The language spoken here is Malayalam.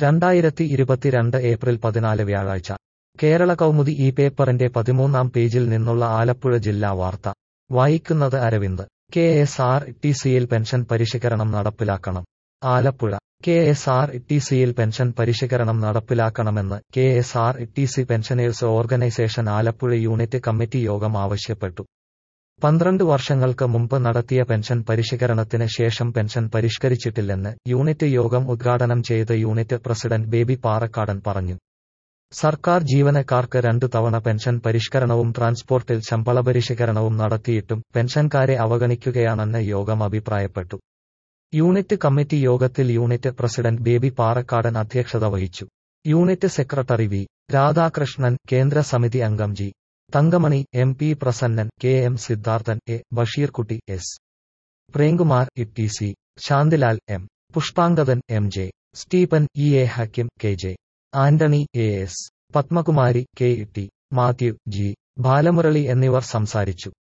രണ്ടായിരത്തി ഇരുപത്തിരണ്ട് ഏപ്രിൽ പതിനാല് വ്യാഴാഴ്ച കേരള കൗമുദി ഈ പേപ്പറിന്റെ പതിമൂന്നാം പേജിൽ നിന്നുള്ള ആലപ്പുഴ ജില്ലാ വാർത്ത വായിക്കുന്നത് Aravind K S R T സിയിൽ പെൻഷൻ പരിഷ്കരണം നടപ്പിലാക്കണം Alappuzha K S R T സിയിൽ പെൻഷൻ പരിഷ്കരണം നടപ്പിലാക്കണമെന്ന് K S R T C pensioners organisation Alappuzha unit committee യോഗം ആവശ്യപ്പെട്ടു പന്ത്രണ്ട് വർഷങ്ങൾക്ക് മുമ്പ് നടത്തിയ പെൻഷൻ പരിഷ്കരണത്തിന് ശേഷം പെൻഷൻ പരിഷ്കരിച്ചിട്ടില്ലെന്ന് യൂണിറ്റ് യോഗം ഉദ്ഘാടനം ചെയ്ത യൂണിറ്റ് പ്രസിഡന്റ് ബേബി പാറക്കാടൻ പറഞ്ഞു സർക്കാർ ജീവനക്കാർക്ക് രണ്ടു തവണ പെൻഷൻ പരിഷ്കരണവും ട്രാൻസ്പോർട്ടിൽ ശമ്പള പരിഷ്കരണവും നടത്തിയിട്ടും പെൻഷൻകാരെ അവഗണിക്കുകയാണെന്ന് യോഗം അഭിപ്രായപ്പെട്ടു യൂണിറ്റ് കമ്മിറ്റി യോഗത്തിൽ യൂണിറ്റ് പ്രസിഡന്റ് ബേബി പാറക്കാടൻ അധ്യക്ഷത വഹിച്ചു യൂണിറ്റ് സെക്രട്ടറി വി രാധാകൃഷ്ണൻ കേന്ദ്ര സമിതി അംഗം G Thankamani M P Prasannan K M Sidharthan A Basheerkutty S Premkumar E T C Shanthilal M Pushpangadan M J Stephen E A Hakkim K J Antony A S Padmakumari K E T Mathew G Balamurali എന്നിവർ സംസാരിച്ചു